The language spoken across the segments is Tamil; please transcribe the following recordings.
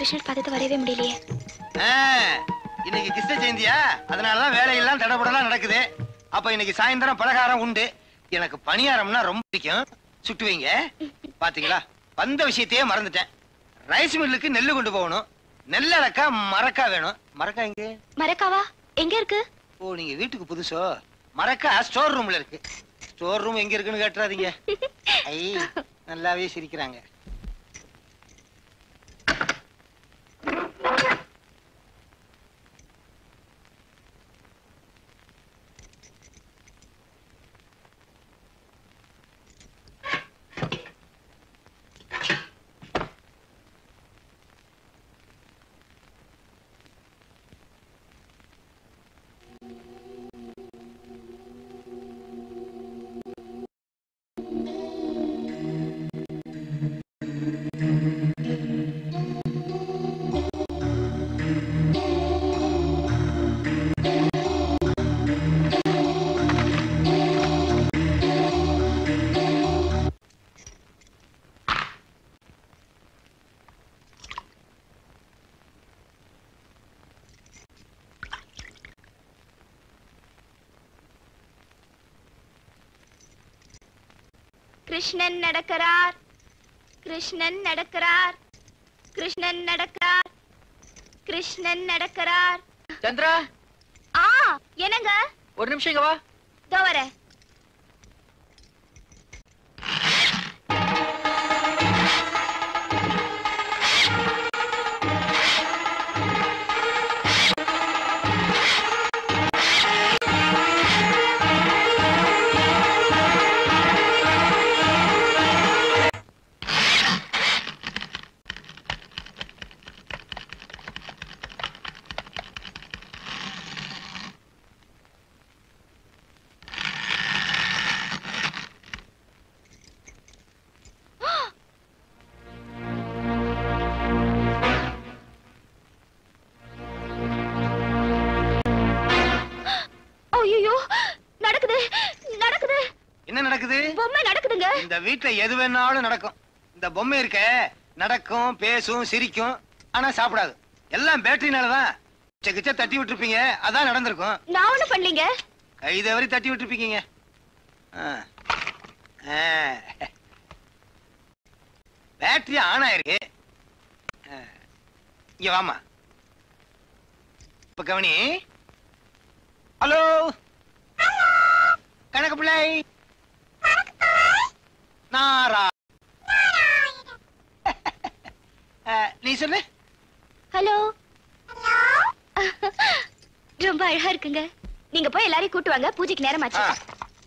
கிருஷ்ணர் பார்த்துட்டு வரவே முடியலையே ஆ, இன்னைக்கு கிருஷ்ண ஜெயந்தியா அதனாலதான் வேலையெல்லாம் தடபடலாம் நடக்குது அப்ப இன்னைக்கு சாயந்தரம் பலகாரம் உண்டு எனக்கு பணியாரம்னா ரொம்ப பிடிக்கும் சுட்டு வைங்க பாத்தீங்களா வந்த விஷயத்தையே மறந்துட்டேன் ரைஸ் மில்லுக்கு நெல்லு கொண்டு போகணும் நெல் அடக்கா மரக்கா வேணும் மரக்கா எங்க மரக்காவா எங்க இருக்கு ஓ நீங்க வீட்டுக்கு புதுசோ மரக்கா ஸ்டோர் ரூம்ல இருக்கு ஸ்டோர் ரூம் எங்க இருக்குன்னு கேட்டுறாதீங்க ஐ நல்லாவே சிரிக்கிறாங்க கிருஷ்ணன் நடக்கிறார் கிருஷ்ணன் நடக்கிறார் கிருஷ்ணன் நடக்கிறார் கிருஷ்ணன் நடக்கிறார் சந்திரா ஆ என்னங்க ஒரு நிமிஷம் இங்க வா இதோ வரேன் ஐயோ நடக்குது நடக்குது என்ன நடக்குது பொம்மை நடக்குதுங்க இந்த வீட்ல எது வேணாலும் நடக்கும் இந்த பொம்மை இருக்க நடக்கும் பேசும் சிரிக்கும் ஆனா சாப்பிடாது எல்லாம் பேட்டரினாலதான் கிச்ச தட்டி விட்டுருப்பீங்க அதான் நடந்திருக்கும் நான் ஒண்ணும் பண்ணலீங்க கை தவறி தட்டி விட்டுருப்பீங்க பேட்டரி ஆன் ஆயிருக்கு ஆ. இங்க வாமா இப்ப கவனி ஹலோ கணக்கு பிள்ளை நாரா ஆ, நீ சொல்லு ஹலோ ரொம்ப அழகா இருக்குங்க நீங்க போய் எல்லாரையும் கூட்டு வாங்க பூஜைக்கு நேரமாச்சு ஆ.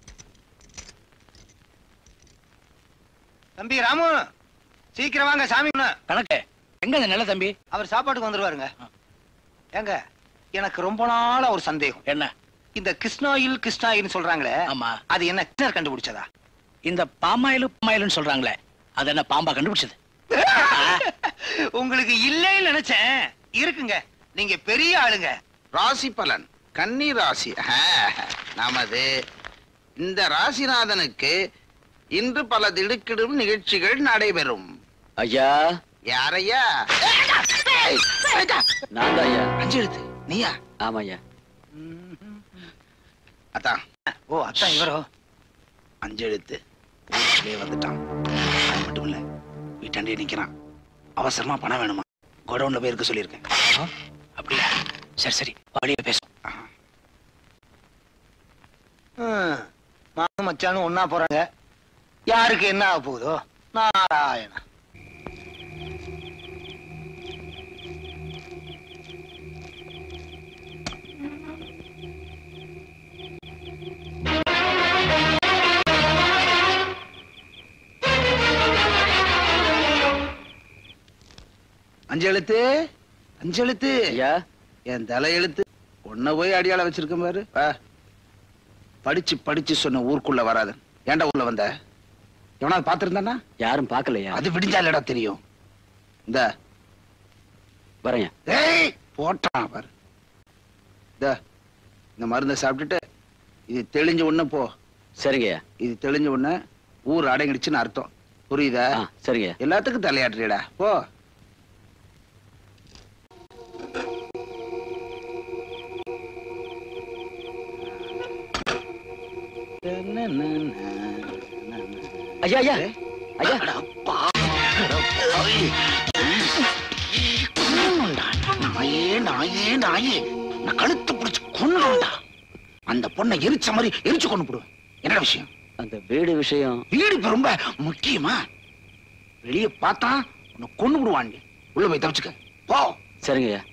தம்பி ராமு சீக்கிரம் வாங்க சாமி கும்பிட. கணக்கு எங்க அந்த நல்ல தம்பி அவர் சாப்பாட்டுக்கு வந்துருவாருங்க ஏங்க எனக்கு ரொம்ப நாளா ஒரு சந்தேகம் என்ன இந்த கிருஷ்ணாயில் கிருஷ்ணாயில்னு சொல்றாங்களே ஆமா அது என்ன கிருஷ்ணர் கண்டுபிடிச்சதா இந்த பாமாயிலு பாமாயிலுன்னு சொல்றாங்களே அது என்ன பாம்பா கண்டுபிடிச்சது உங்களுக்கு இல்லைன்னு நினைச்சேன் இருக்குங்க நீங்க பெரிய ஆளுங்க ராசி பலன் கன்னி ராசி ஆ, நமது இந்த ராசிநாதனுக்கு இன்று பல திடுக்கிடும் நிகழ்ச்சிகள் நடைபெறும் ஐயா யாரையா நான் தான் ஐயா அஞ்சு எழுத்து நீயா ஆமா ஐயா அதான் ஓ அத்தான் இவரோ அஞ்சு எழுத்து வீட்டிலே வந்துட்டான் அது மட்டும் இல்ல வீட்டாண்டே நிக்கிறான் அவசரமா பணம் வேணுமா கோடவுன்ல போய் இருக்க சொல்லியிருக்கேன் அப்படியா சரி சரி வழிய பேசும் ஹம், மாமனும் மச்சானும் ஒன்னா போறாங்க யாருக்கு என்ன ஆக போகுதோ நாராயணா அஞ்சு எழுத்து அஞ்சு எழுத்து ஐயா என் தலை எழுத்து உன்னை போய் அடியாள வச்சிருக்கேன் பாரு வா. படிச்சு படிச்சு சொன்ன ஊருக்குள்ள வராது ஏன்டா உள்ள வந்த எவனாவது பாத்திருந்தானா யாரும் பார்க்கலையா அது விடிஞ்சாலடா தெரியும் இந்த வரேன் ஏய் போட்டான் பாரு இந்த இந்த மருந்தை சாப்பிட்டுட்டு இது தெளிஞ்ச உடனே போ சரிங்கய்யா இது தெளிஞ்ச உடனே ஊர் அடங்கிடுச்சுன்னு அர்த்தம் புரியுதா ஆ சரிங்கய்யா எல்லாத்துக்கும் தலையாட்டுறியடா போ ஐயா ஐயா ஐயா நாயே நாயே நாயே நான் கழுத்து பிடிச்சு கொன்னுடா அந்த பொண்ணை எரிச்ச மாதிரி எரிச்சு கொண்டு போடுவேன் என்ன விஷயம் அந்த வீடு விஷயம் வீடு இப்ப ரொம்ப முக்கியமா வெளிய பார்த்தா உன்னை கொண்டு விடுவாண்டி உள்ள போய் தப்பிச்சுக்க போ சரிங்க ஐயா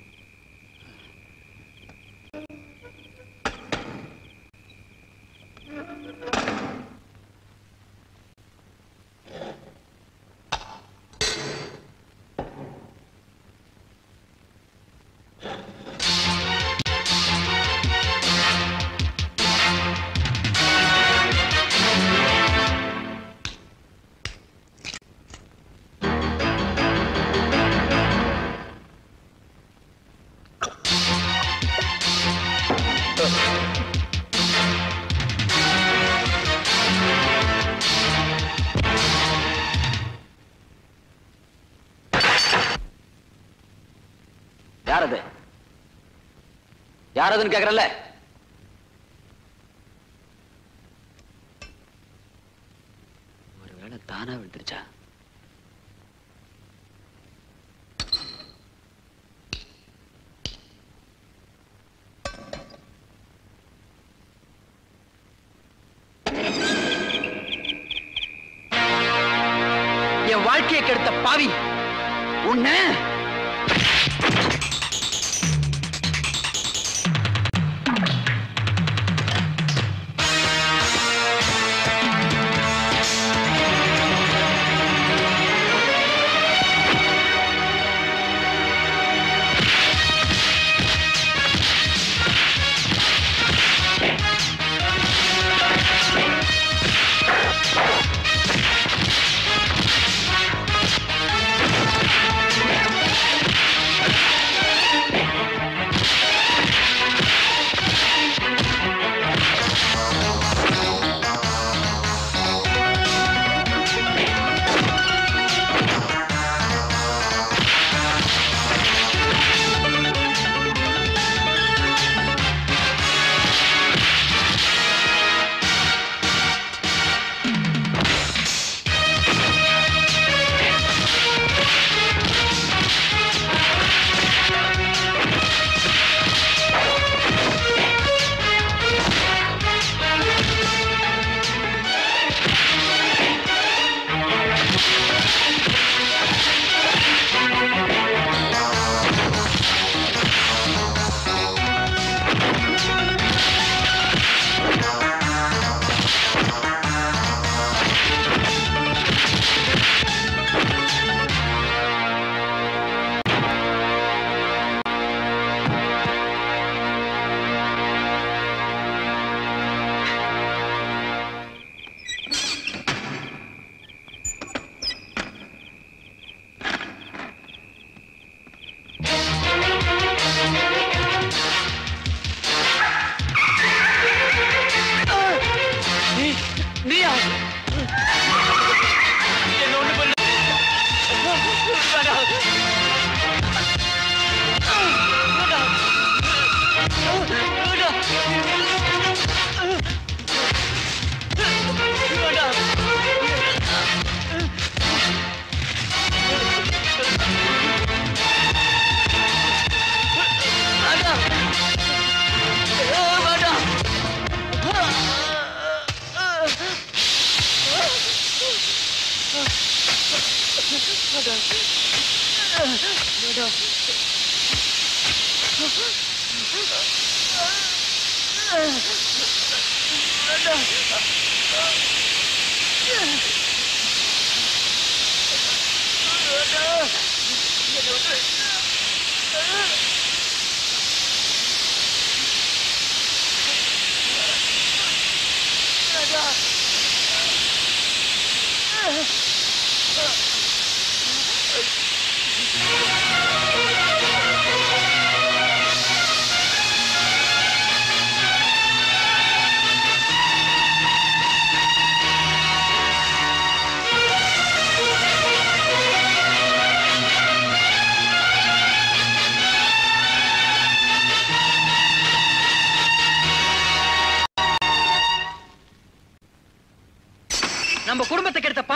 யார் அது யார் அதுன்னு கேக்குறல்ல ஒருவேளை தானா விழுந்துருச்சா என் வாழ்க்கையை கெடுத்த பாவி உன்ன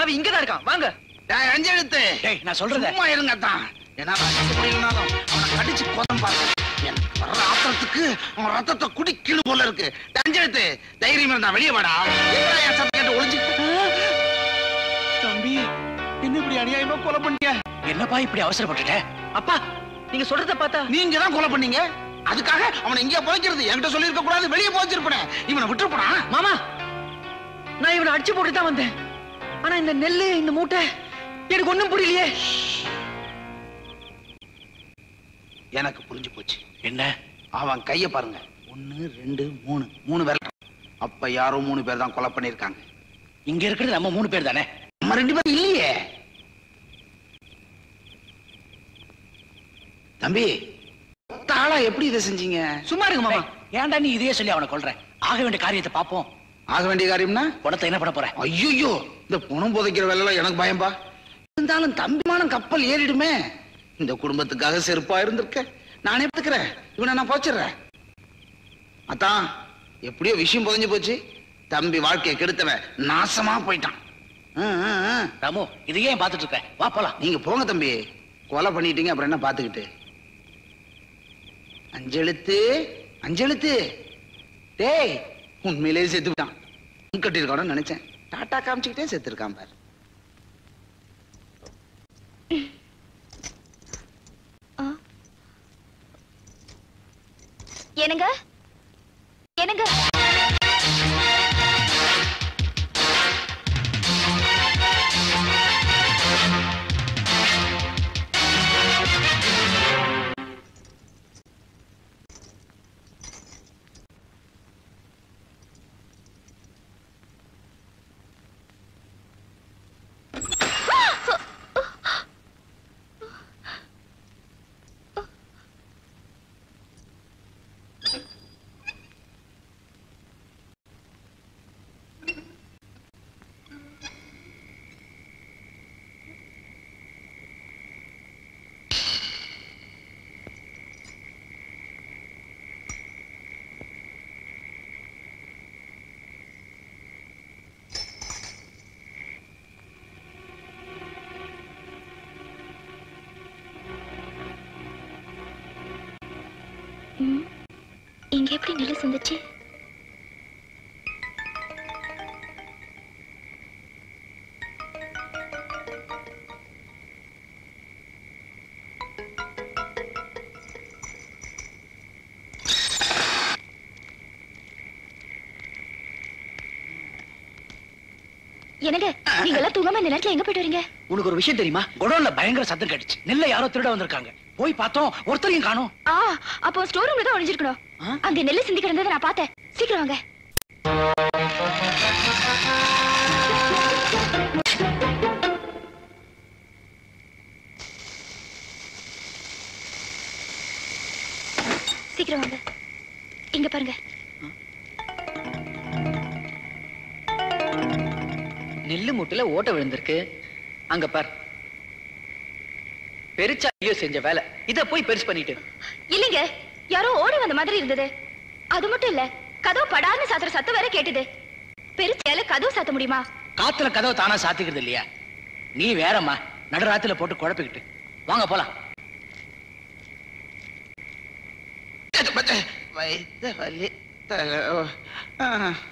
பாவி இங்கதான் இருக்கான் வாங்க டேய், அஞ்செழுத்து டேய் நான் சொல்றத சும்மா இருங்க தான் ஏன்னா நான் கத்த முடியலனாலும் அவனை கடிச்சு கோதம் பாருங்க எனக்கு வர்ற ஆத்திரத்துக்கு அவன் ரத்தத்தை குடிக்கணும் போல இருக்கு டேய், அஞ்செழுத்து தைரியம் இருந்தா வெளியே வாடா எங்கடா என் சத்தம் கேட்டு ஒளிஞ்சு தம்பி என்ன இப்படி அநியாயமா கொலை பண்ணீங்க என்னப்பா இப்படி அவசரப்பட்டுட்ட அப்பா நீங்க சொல்றத பார்த்தா நீங்க தான் கொலை பண்ணீங்க அதுக்காக அவனை இங்கே போய்க்கிறது என்கிட்ட சொல்லியிருக்க கூடாது வெளியே போச்சிருப்பனே இவனை விட்டுருப்பனா மாமா நான் இவனை அடிச்சு போட்டு தான் வந்தேன் ஆனா இந்த நெல்லு இந்த மூட்டை எனக்கு ஒண்ணும் புரியலையே எனக்கு புரிஞ்சு போச்சு என்ன அவன் கைய பாருங்க ஒன்னு ரெண்டு மூணு மூணு பேர் அப்ப யாரோ மூணு பேர் தான் கொலை பண்ணிருக்காங்க இங்க இருக்கிறது நம்ம மூணு பேர் தானே நம்ம ரெண்டு பேரும் இல்லையே தம்பி ஒத்த ஆளா எப்படி இதை செஞ்சீங்க சும்மா இருங்க மாமா டேய், ஏன்டா நீ இதையே சொல்லி அவனை கொல்ற ஆக வேண்டிய காரியத்தை பாப்போம் ஆக வேண்டிய காரியம்னா பணத்தை என்ன பண்ண போற ஐயோ இந்த பணம் புதைக்கிற வேலை எனக்கு பயம்பா இருந்தாலும் தம்பிமானம் கப்பல் ஏறிடுமே இந்த குடும்பத்துக்காக செருப்பா இருந்திருக்க நானே பார்த்துக்கிறேன் இவனை நான் போச்சிடுறேன் அதான் எப்படியோ விஷயம் புதைஞ்சு போச்சு தம்பி வாழ்க்கையை கெடுத்தவன் நாசமா போயிட்டான் ஆ, ஆ, ஆ. ராமு இதையே ஏன் பாத்துட்டு இருக்க வா போலாம் நீங்க போங்க தம்பி கொலை பண்ணிட்டீங்க அப்புறம் என்ன பாத்துக்கிட்டு அஞ்செழுத்து அஞ்செழுத்து டேய் உண்மையிலேயே செத்துட்டான் கட்டிருக்கானு நினைச்சேன் டாட்டா காமிச்சுக்கிட்டே செத்துருக்கான் பாரு என்னங்க என்னங்க ம், இங்க எப்படி நெல்லு சந்துச்சு என்னங்க நீங்க எல்லாம் தூங்காம இந்த நேரத்துல எங்க போயிட்டு வரீங்க உனக்கு ஒரு விஷயம் தெரியுமா குடோன்ல பயங்கர சத்தம் கேட்டுச்சு நெல்லை யாரோ திருட வந்திருக்காங்க போய் பார்த்தோம் ஒருத்தரையும் காணோம் ஆ அப்போ ஸ்டோர் ரூம்ல தான் ஒளிஞ்சிருக்கணும் அங்க நெல்லு சிந்தி கிடந்ததை நான் பார்த்தேன் சீக்கிரம் வாங்க சீக்கிரம் வாங்க இங்க பாருங்க நெல்லு மூட்டையில ஓட்ட விழுந்திருக்கு அங்க பார் பெருச்சா ஐயோ செஞ்ச வேலை இத போய் பெருசு பண்ணிட்டு இல்லைங்க யாரோ ஓடி வந்த மாதிரி இருந்தது அது மட்டும் இல்ல கதவு படான்னு சாத்துற சத்தம் வேற கேட்டுது பெருச்சால கதவு சாத்த முடியுமா காத்துல கதவை தானா சாத்திக்கிறது இல்லையா நீ வேறம்மா நடுராத்திரில போட்டு குழப்பிக்கிட்டு வாங்க போலாம் வைத்த வலி தல- ஓ, ஆ.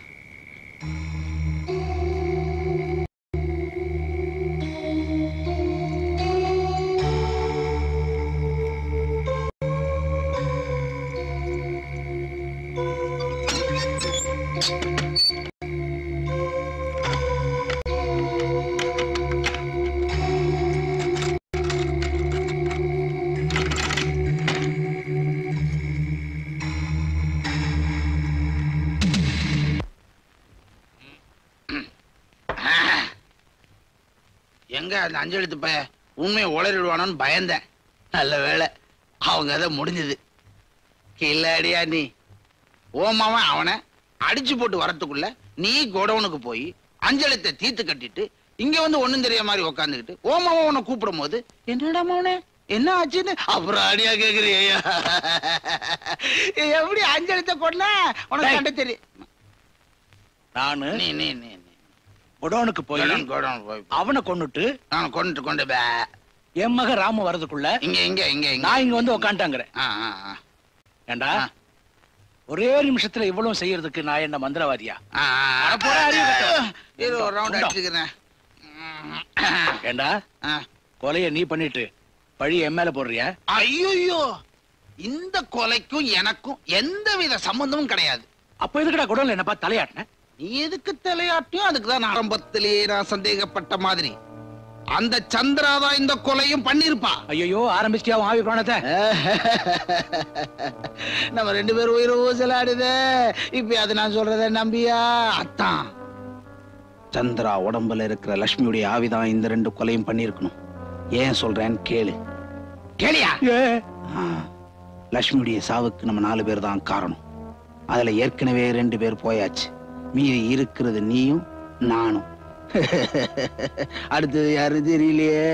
எங்க அந்த அஞ்செழுத்து பைய உண்மையை உளறிடுவானோன்னு பயந்தேன் நல்ல வேளை அவங்க அதை முடிஞ்சது கில்லாடியா நீ ஓமாவன் அவனை அடிச்சு போட்டு வரத்துக்குள்ள நீ கோடவுனுக்கு போய் அஞ்செழுத்தை தீத்து கட்டிட்டு இங்க வந்து ஒண்ணும் தெரிய மாதிரி உக்காந்துக்கிட்டு ஓமாவன் உன்னை கூப்பிடும் போது என்னடா மவனே என்ன ஆச்சுன்னு அப்புறம் அடியா கேக்குறியா எப்படி அஞ்செழுத்தை கொண்டா உனக்கு டேய். கண்டு தெரியும் நானு நீ நீ நீ நீ குடோனுக்கு போய் கோடவுன், கோடவுன் போய் அவனை கொன்னுட்டு நான் கொண்டு கொண்டு பே என் மக ராமு வரதுக்குள்ள இங்க இங்க இங்க இங்க நான் இங்க வந்து உக்காண்டாங்கிறேன் ஆ, ஆ, ஆ. ஏண்டா ஆ. ஒரே நிமிஷத்துல இவ்வளவு செய்யறதுக்கு நான் என்ன மந்திரவாதியா ஆ, ஆ, ஆ. அட போடா, அறிவு கெட்டவன். இரு, ஒரு ரவுண்ட் உண்டா. அடிச்சுக்கிறேன் ஏண்டா ஆ. கொலைய நீ பண்ணிட்டு பழி என் மேல போடுறியா ஐயோ இந்த கொலைக்கும் எனக்கும் எந்தவித சம்பந்தமும் கிடையாது அப்ப எதுக்குடா குடோன்ல என்ன பார்த்து தலையாட்டின நீ எதுக்கு தலையாட்டியும் அதுக்கு தான் ஆரம்பத்திலேயே நான் சந்தேகப்பட்ட மாதிரி அந்த சந்திரா தான் இந்த கொலையும் பண்ணிருப்பா ஐயோ ஆரம்பிச்சிட்டியா உன் ஆவி பிராணத்தை நம்ம ரெண்டு பேரும் உயிர் ஊசலாடுதே இப்ப அது நான் சொல்றத நம்பியா அத்தான் சந்திரா உடம்புல இருக்கிற லட்சுமியுடைய ஆவிதான் இந்த ரெண்டு கொலையும் பண்ணிருக்கணும் ஏன் சொல்றேன்னு கேளு கேளியா ஆ, லட்சுமியுடைய சாவுக்கு நம்ம நாலு பேர் தான் காரணம் அதுல ஏற்கனவே ரெண்டு பேர் போயாச்சு மீதி இருக்கிறது நீயும் நானும் அடுத்தது யாரு தெரியலையே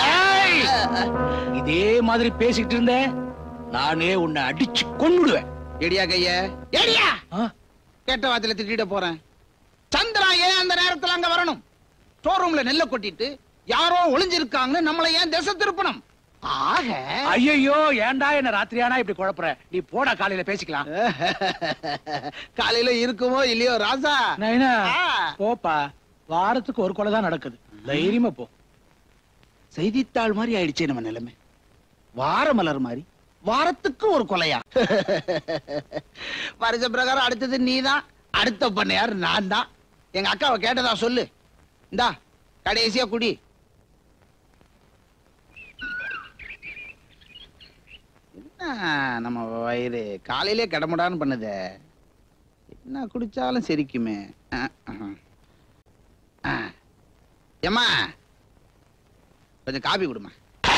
இதே மாதிரி பேசிக்கிட்டு இருந்த நானே உன்னை அடிச்சு கொன்னுடுவேன் எடியா கைய எடியா ஆ? கேட்ட வார்த்தையில திட்டிட போறேன் சந்திரா ஏன் அந்த நேரத்துல அங்க வரணும் ஸ்டோர் ரூம்ல நெல்ல கொட்டிட்டு யாரோ ஒளிஞ்சிருக்காங்கன்னு நம்மளை ஏன் திசை திருப்பணும் ஆக ஐயோ ஏன்டா என்ன ராத்திரியானா இப்படி குழப்புற நீ போடா காலையில பேசிக்கலாம் காலையில இருக்குமோ இல்லையோ ராசா நைனா ஆ. போப்பா வாரத்துக்கு ஒரு கொலை தான் நடக்குது தைரியமா போ செய்தித்தாள் மாதிரி ஆயிடுச்சே நம்ம நிலைமை வார மலர் மாதிரி வாரத்துக்கு ஒரு கொலையா வருஷ பிரகாரம் அடுத்தது நீதான் அடுத்த பண்ணையார் நான் தான் எங்க அக்காவை கேட்டதா சொல்லு இந்தா கடைசியா குடி என்ன நம்ம வயிறு காலையிலே கடமுடான்னு பண்ணுதே என்ன குடிச்சாலும் செரிக்குமே அஹ், அஹ். அஹ். ஏம்மா கொஞ்சம் காபி கொடுமா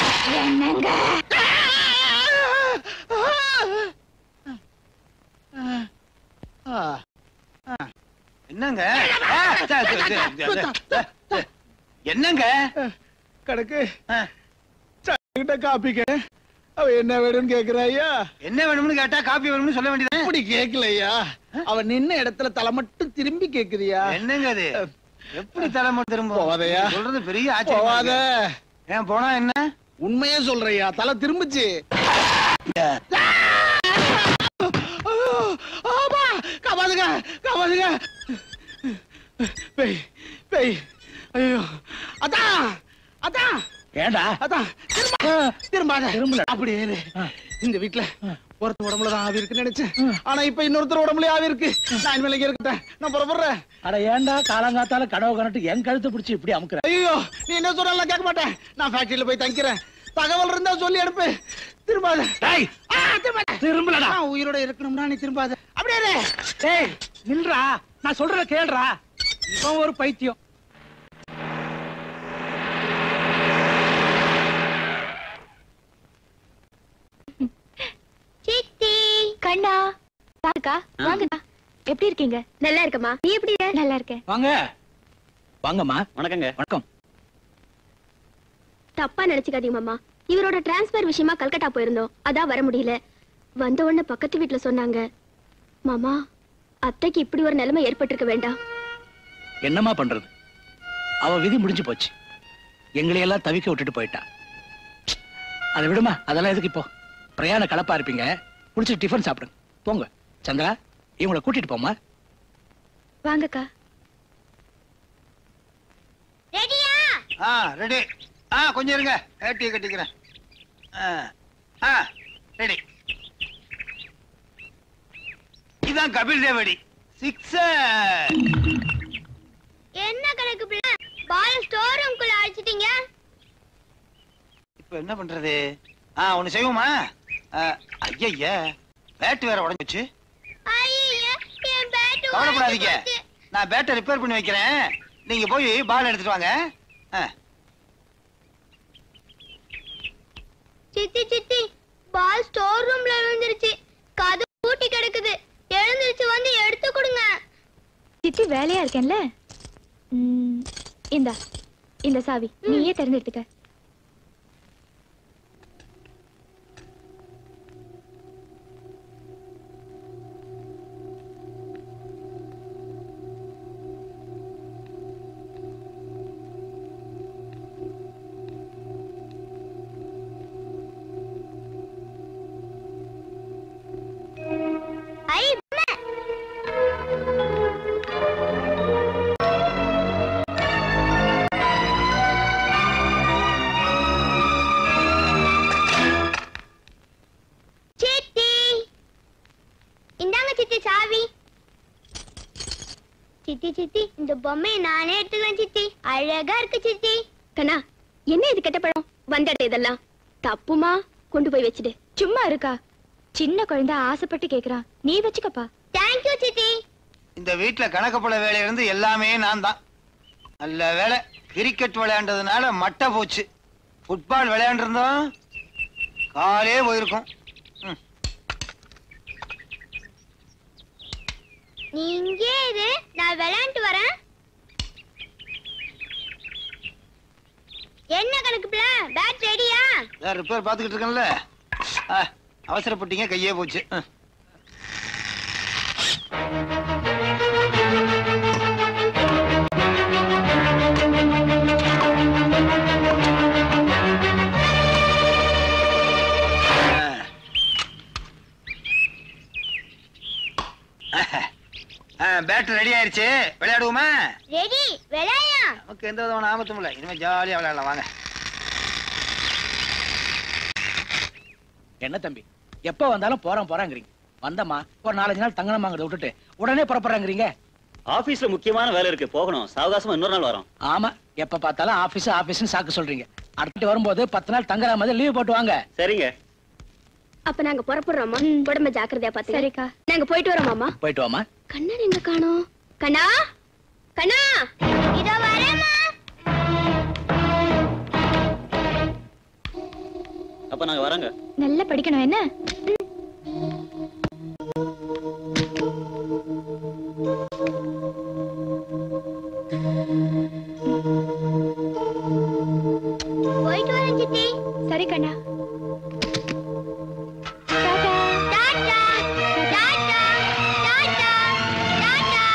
என்னங்க ஆ, ச- ச- ச- ச- ச- என்னங்க கணக்கு ஆ. கிட்ட காப்பிக்க அவ என்ன வேணும்னு கேக்குறாயா என்ன வேணும்னு கேட்டா காப்பி வேணும்னு சொல்ல வேண்டியது அப்படி கேக்கலையா அவ நின்ன இடத்துல தலை மட்டும் திரும்பி கேக்குறியா என்னங்க அது எப்படி தலைமுறை திரும்ப போவாதயா. சொல்றது பெரிய போவாத ஆச்சரியம் ஏன் போனா என்ன உண்மையே சொல்றியா தலை திரும்பிச்சு ஆமா காப்பாதுங்க காப்பாதுங்க பேய் பேய் ஐயோ அதான் அதான் ஏண்டா அதான் திரும்ப திரும்பாத திரும்பல. அப்படியே இரு. ஆ. இந்த வீட்ல ஒருத்தர் உடம்புல தான் ஆவி இருக்குன்னு நினைச்சேன் ஆனா இப்ப இன்னொருத்தர் உடம்புல ஆவி இருக்கு நான் இனிமேல் இங்க இருக்கட்டேன் நான் புறப்படுறேன் அட ஏண்டா காலங்காத்தால கனவு கனட்டு என் கழுத்தை பிடிச்சி இப்படி அமுக்குற ஐயோ நீ என்ன சொன்னாலும் கேட்க மாட்டேன் நான் ஃபேக்டரியில போய் தங்கிறேன் தகவல் இருந்தா சொல்லி அனுப்பு திரும்பாத டேய் ஆ, திரும்பாத. திரும்பலடா நான் உயிரோட இருக்கணும்னா நீ திரும்பாத அப்படியே இரு. டேய் நில்றா நான் சொல்றத கேளுடா இவன் ஒரு பைத்தியம் சித்தி கண்ணா வாங்கக்கா வாங்கக்கா எப்படி இருக்கீங்க நல்லா இருக்கமா நீ எப்படி நல்லா இருக்கேன் வாங்க வாங்கம்மா வணக்கங்க வணக்கம் தப்பா நினைச்சுக்காதீங்க மாமா இவரோட டிரான்ஸ்பர் விஷயமா கல்கட்டா போயிருந்தோம் அதான் வர முடியல வந்த உடனே பக்கத்து வீட்டுல சொன்னாங்க மாமா அத்தைக்கு இப்படி ஒரு நிலைமை ஏற்பட்டிருக்க வேண்டாம் என்னம்மா பண்றது அவ விதி முடிஞ்சு போச்சு எங்களையெல்லாம் தவிக்க விட்டுட்டு போயிட்டா அதை விடுமா அதெல்லாம் எதுக்கு இப்போ பிரயாண கலப்பா இருப்பீங்க குடிச்சு டிஃபன் சாப்பிடுங்க போங்க சந்திரா இவங்கள கூட்டிட்டு போமா வாங்கக்கா ஆ ரெடி ஆ கொஞ்சம் இருங்க ஏட்டியை கட்டிக்கிறேன் ஆ, ஆ ரெடி இதான் கபில் தேவடி சிக்ஸ் என்ன கணக்கு பிள்ளை பால் ஸ்டோர் ரூம்குள்ள அழைச்சிட்டீங்க இப்ப என்ன பண்றது ஆ ஒண்ணு செய்வோமா ஐய பேட் வேற உடஞ்சுச்சு என் பேட் கவலைப்படாதீங்க நான் பேட்டை ரிப்பேர் பண்ணி வைக்கிறேன் நீங்க போய் பால் எடுத்துட்டு வாங்க ஆ, சித்தி சித்தி பால் ஸ்டோர் ரூம்ல விழுந்துருச்சு கதை பூட்டி கிடக்குது எழுந்திருச்சு வந்து எடுத்து கொடுங்க சித்தி வேலையா இருக்கேன்ல ம், இந்தா இந்த சாவி நீயே திறந்தெடுத்துக்க சித்தி சித்தி இந்த பொம்மையை நானே எடுத்துக்கிறேன் சித்தி அழகா இருக்கு சித்தி கண்ணா என்ன இது கெட்ட பழம் வந்தட இதெல்லாம் தப்புமா கொண்டு போய் வச்சுடு சும்மா இருக்கா சின்ன குழந்தை ஆசைப்பட்டு கேக்குறான் நீ வச்சுக்கப்பா தேங்க்யூ சித்தி இந்த வீட்டுல கணக்குப்பட வேலையில இருந்து எல்லாமே நான் தான் நல்ல வேலை கிரிக்கெட் விளையாண்டதுனால மட்டை போச்சு ஃபுட்பால் விளையாண்டிருந்தோம் காலே போயிருக்கும் ம். நீ இங்கே இரு நான் விளையாண்டு வரேன் என்ன கணக்கு பிள்ளை பேட் ரெடியா இதான் ரிப்பேர் பார்த்துக்கிட்டு இருக்கேன்ல ஆ, அவசரப்பட்டீங்க கையே போச்சு ம். பேட் ரெடி ஆயிருச்சு விளையாடுவோமா ரெடி விளையா நமக்கு எந்த விதமான ஆபத்தும் இல்லை இனிமே ஜாலியா விளையாடலாம் வாங்க என்ன தம்பி எப்ப வந்தாலும் போறோம் போறாங்கிறீங்க வந்தம்மா ஒரு நாலஞ்சு நாள் தங்கணமாங்கிறத விட்டுட்டு உடனே புறப்படுறாங்கிறீங்க ஆபீஸ்ல முக்கியமான வேலை இருக்கு போகணும் சாவகாசமா இன்னொரு நாள் வரோம் ஆமா எப்ப பார்த்தாலும் ஆபீஸ் ஆபீஸ்னு சாக்கு சொல்றீங்க அடுத்து வரும்போது பத்து நாள் தங்குற மாதிரி லீவ் போட்டு வாங்க சரிங்க அப்ப நாங்க புறப்படுறோமா உடம்ப ஜாக்கிரதையா பாத்து சரிக்கா. நாங்க போயிட்டு வரோம் மாமா போயிட்டு வாமா கண்ணன் எங்க காணோம் கண்ணா கண்ணா இதோ வரேம்மா அப்ப நாங்க வரோங்க நல்லா படிக்கணும் என்ன போயிட்டு வரேன் சித்தி சரி கண்ணா டாடா டாடா டாடா டாடா டாடா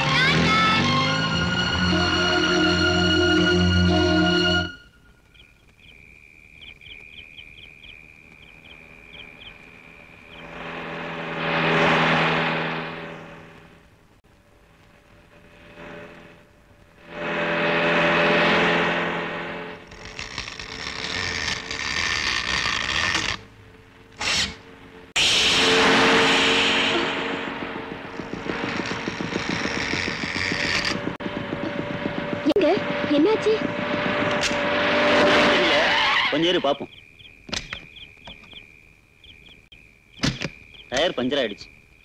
எங்க என்னாச்சு கொஞ்சம் இரு பாப்போம் டயர் பஞ்சர் ஆயிடுச்சு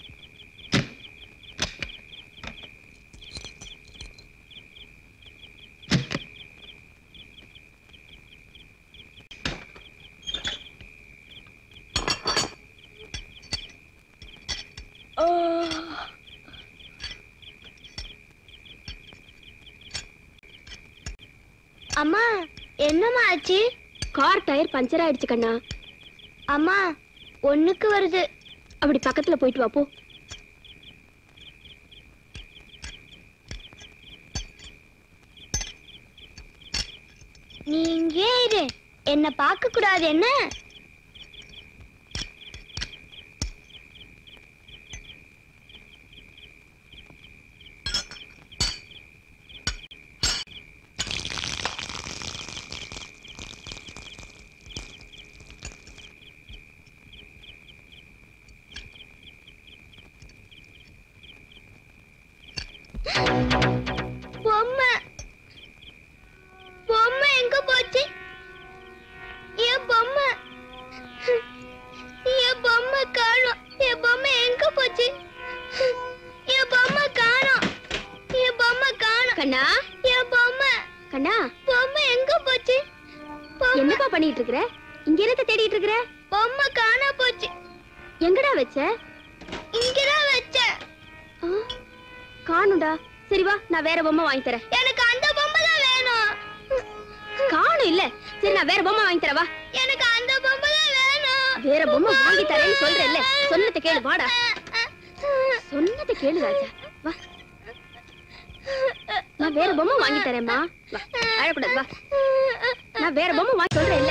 அம்மா என்னம்மா ஆச்சு கார் டயர் பஞ்சர் ஆயிடுச்சு கண்ணா அம்மா ஒண்ணுக்கு வருது அப்படி பக்கத்துல போயிட்டு வா போ நீ இங்கே இரு என்ன பார்க்க கூடாது என்ன பொம்மை பொம்மை எங்க போச்சு என் பொம்மை என் பொம்மை காணோம் என் பொம்மை எங்க போச்சு என் பொம்மை காணோம் என் பொம்மை காணோம் கண்ணா என் பொம்மை கண்ணா பொம்மை எங்க போச்சு பொம்மை என்னப்பா பண்ணிட்டு இருக்கிற இங்க என்னத்த தேடிட்டு இருக்கிற பொம்மை காண போச்சு எங்கடா வச்ச இங்கதான் வச்சேன் ஆ, காணும்டா சரி வா நான் வேற பொம்மை வாங்கி தரேன் எனக்கு அந்த பொம்மை தான் வேணும் காணும் இல்ல சரி நான் வேற பொம்மை வாங்கி தரேன் வா எனக்கு அந்த பொம்மை தான் வேணும் வேற பொம்மை வாங்கி தரேன்னு சொல்றேன்ல சொன்னதை கேளு வாடா சொன்னதை கேளு ராஜா வா நான் வேற பொம்மை வாங்கி தரேன்மா வா அழக்கூடாது வா நான் வேற பொம்மை வாங்கி சொல்றேன்ல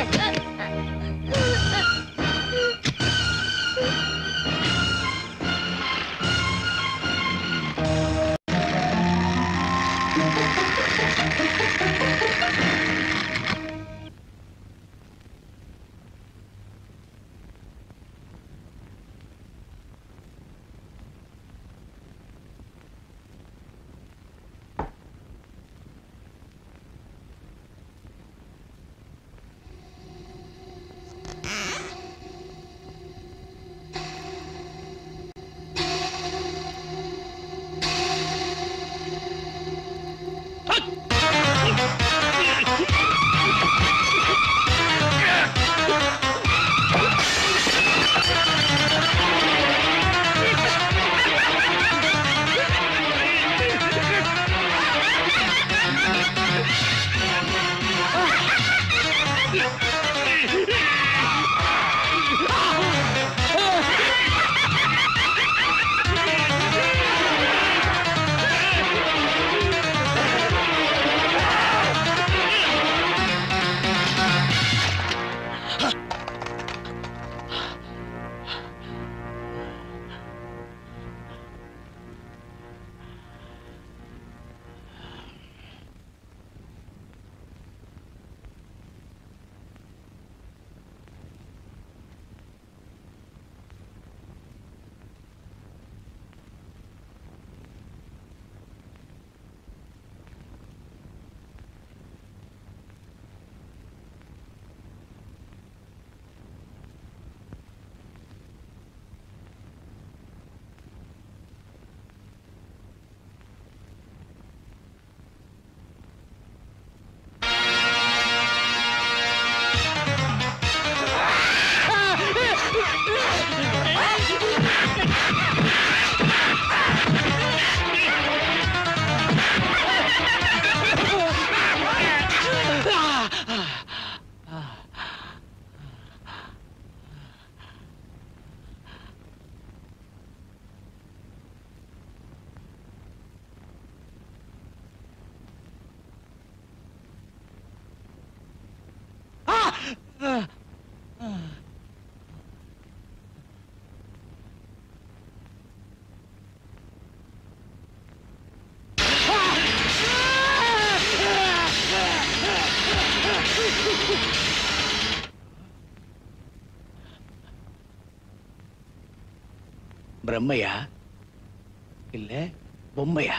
பிரம்மையா இல்ல பொம்மையா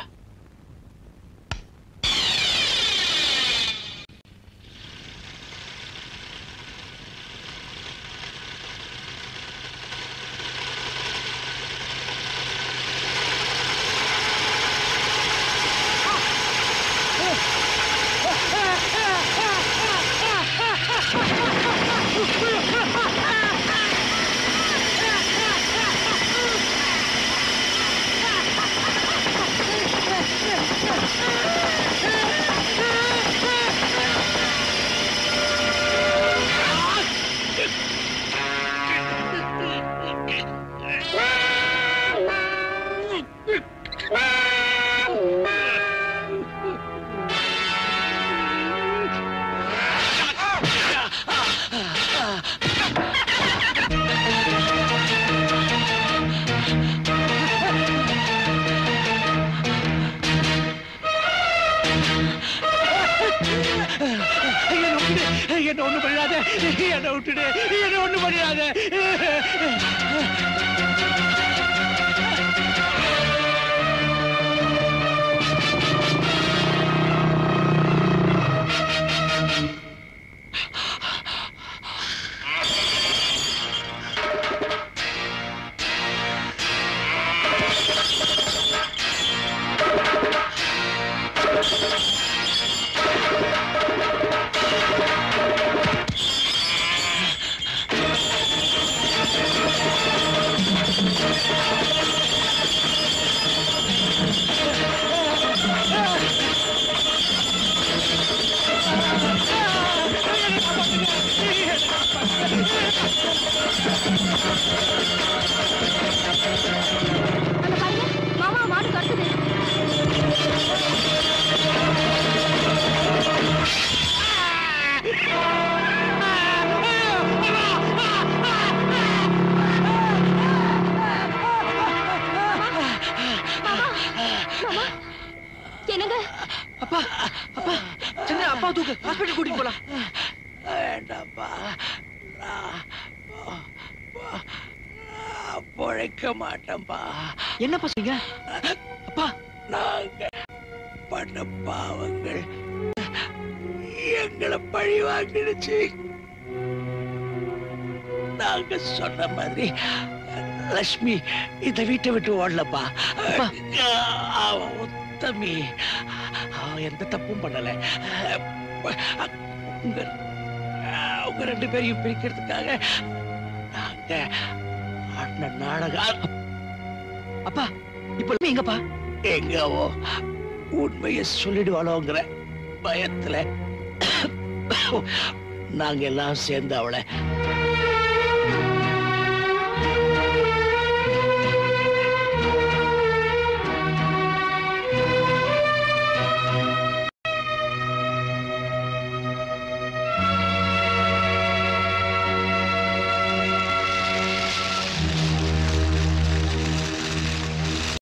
என்ன ஒண்ணு பண்ணிடாத என்ன விட்டுடு என்ன ஒண்ணு பண்ணிடாத அங்க பாருங்க மாமா மாடு கட்டுது என்னங்க அப்பா அப்பா சந்திரா அப்பா தூக்கு ஹாஸ்பிட்டல் கூட்டிட்டு போலாம் வேண்டாப்பா நான் போ- நான் பொழைக்க மாட்டேன்பா என்னப்பா சொல்றீங்க அப்பா நாங்க பண்ண பாவங்கள் எங்களை பழி வாங்கிடுச்சு நாங்க சொன்ன மாதிரி லட்சுமி இந்த வீட்டை விட்டு ஓடலப்பா அவன் உத்தமி அவன் எந்த தப்பும் பண்ணல உங்க உங்க ரெண்டு பேரையும் பிரிக்கிறதுக்காக நாங்க ஆடின நாடகம் அப்பா இப்ப லட்சுமி எங்கப்பா எங்கவோ உண்மையை சொல்லிடுவாளோங்கிற பயத்துல நாங்க எல்லாம் சேர்ந்து அவளை